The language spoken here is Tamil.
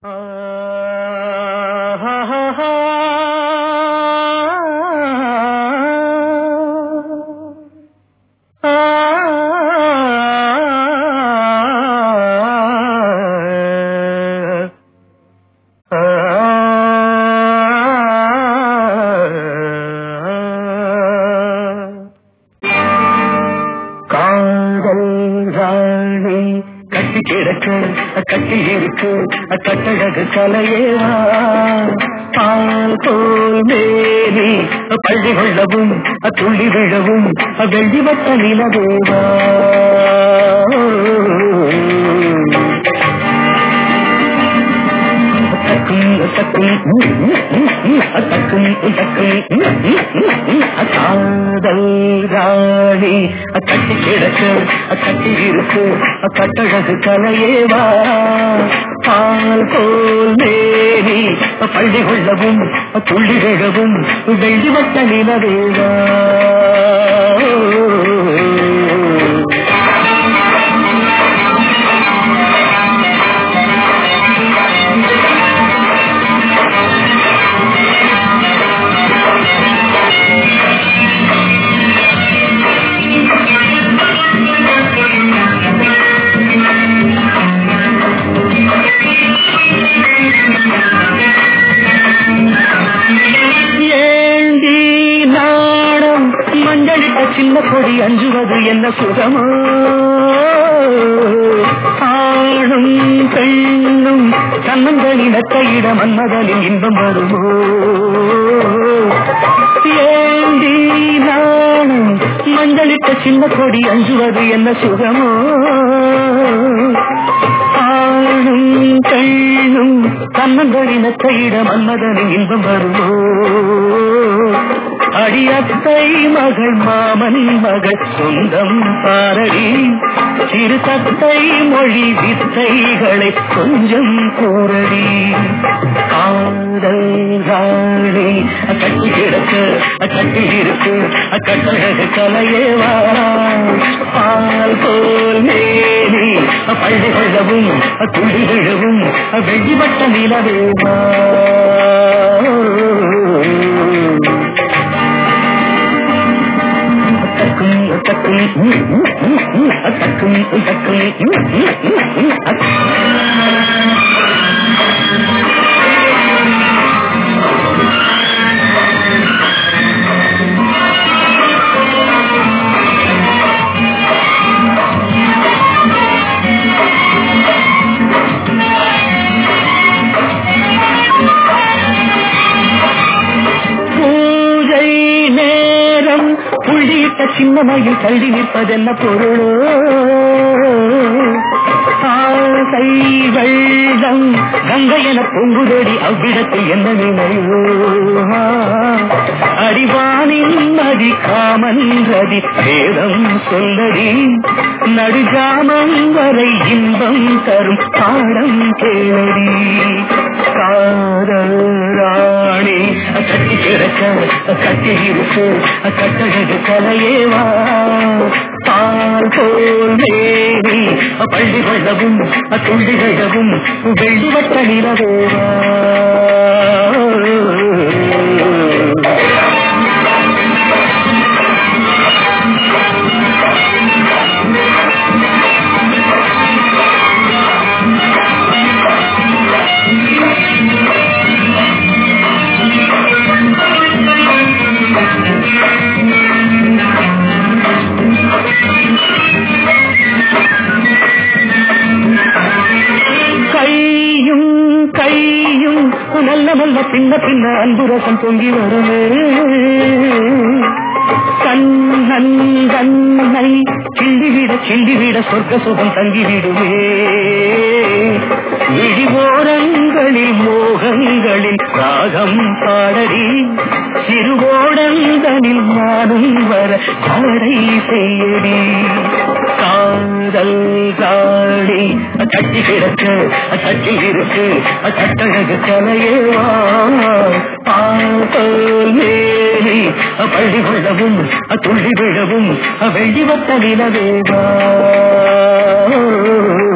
காதல் ராணி கட்டி கிடக்க கட்டி இருக்கு கட்டழகு கலையேவா பால் போல் மேனி பள்ளி கொள்ளவும் துள்ளி விழவும் வெள்ளி வட்ட நிலவேவா தக்கும் தக்கும் தக்கும் தக்கும் காதல் ராணி கட்டி கிடக்க கட்டி இருக்கு கட்டழகு கலையேவா பால் போல் மேனி பள்ளி கொள்ளவும் துள்ளி விழவும் வெள்ளி வட்ட நிலவேவா ஏண்டி நாடம் மஞ்சளிட்ட சின்ன கொடி அஞ்சுவது என்ன சுகமோ ஆணும் பெண்ணும் கண்ணங்களின் கையிட மன்மதனின் இன்பம் வருமோ ஏண்டி நாடும் மஞ்சளிட்ட சின்ன கொடி அஞ்சுவது என்ன சுகமோ ஆணும் பெண்ணும் கண்ணங்களின் கையிட மன்மதனின் இன்பம் வருமோ அடியத்தை மகள் மாமன் மகள் சொந்தம் பாரடி சிறு தத்தை மொழி வித்தைகளை கொஞ்சம் கூறடி காதல் ராணி கட்டி கிடக்க கட்டி இருக்கு கட்டழகு கலையேவா பால் போல் மேனி பள்ளி கொள்ளவும் துள்ளி விழவும் வெள்ளிவட்ட நிலவேவா தக்கும் தக்கும் தக்கும் பூஜை நேரம் புள்ளியிட்ட சின்னமையில் தள்ளி நிற்பதென்ன பொருளோ ஆசை வெள்ளம் கங்கை என பொங்குதடி அவ்விடத்தில் என்ன நினைவோ அறிவானின் நதி காமன் ரதி வேதம் சொல்லடி நடுஜாமம் வரை இன்பம் தரும் பாடம் கேளடி காதல் ராணி கட்டி கிடக்க கட்டி இருக்கு கட்டழகு கலையேவா பால் போல் மேரி பள்ளி கொள்ளவும் துள்ளி விழவும் வெள்ளி வட்ட நிலவேவா கையும் கையும் நல்ல நல்ல பின்ன பின்ன அன்புரசம் பொங்கி வருமே கண்ணன் கண்ணை கிள்ளிவிட கிள்ளிவிட சொர்க்க சுகம் தங்கிவிடுமே விழிவோரங்களில் மோகங்களில் ராகம் பாடடி சிறுவோடங்களில் நானும் வர பாடை செய்யடி காதல் காடி கட்டி கிடக்க கட்டி இருக்கு கட்டழகு கலையேவா பால் மேரி பள்ளி கொள்ளவும் துள்ளி விழவும் வெள்ளி வட்ட நிலவேவா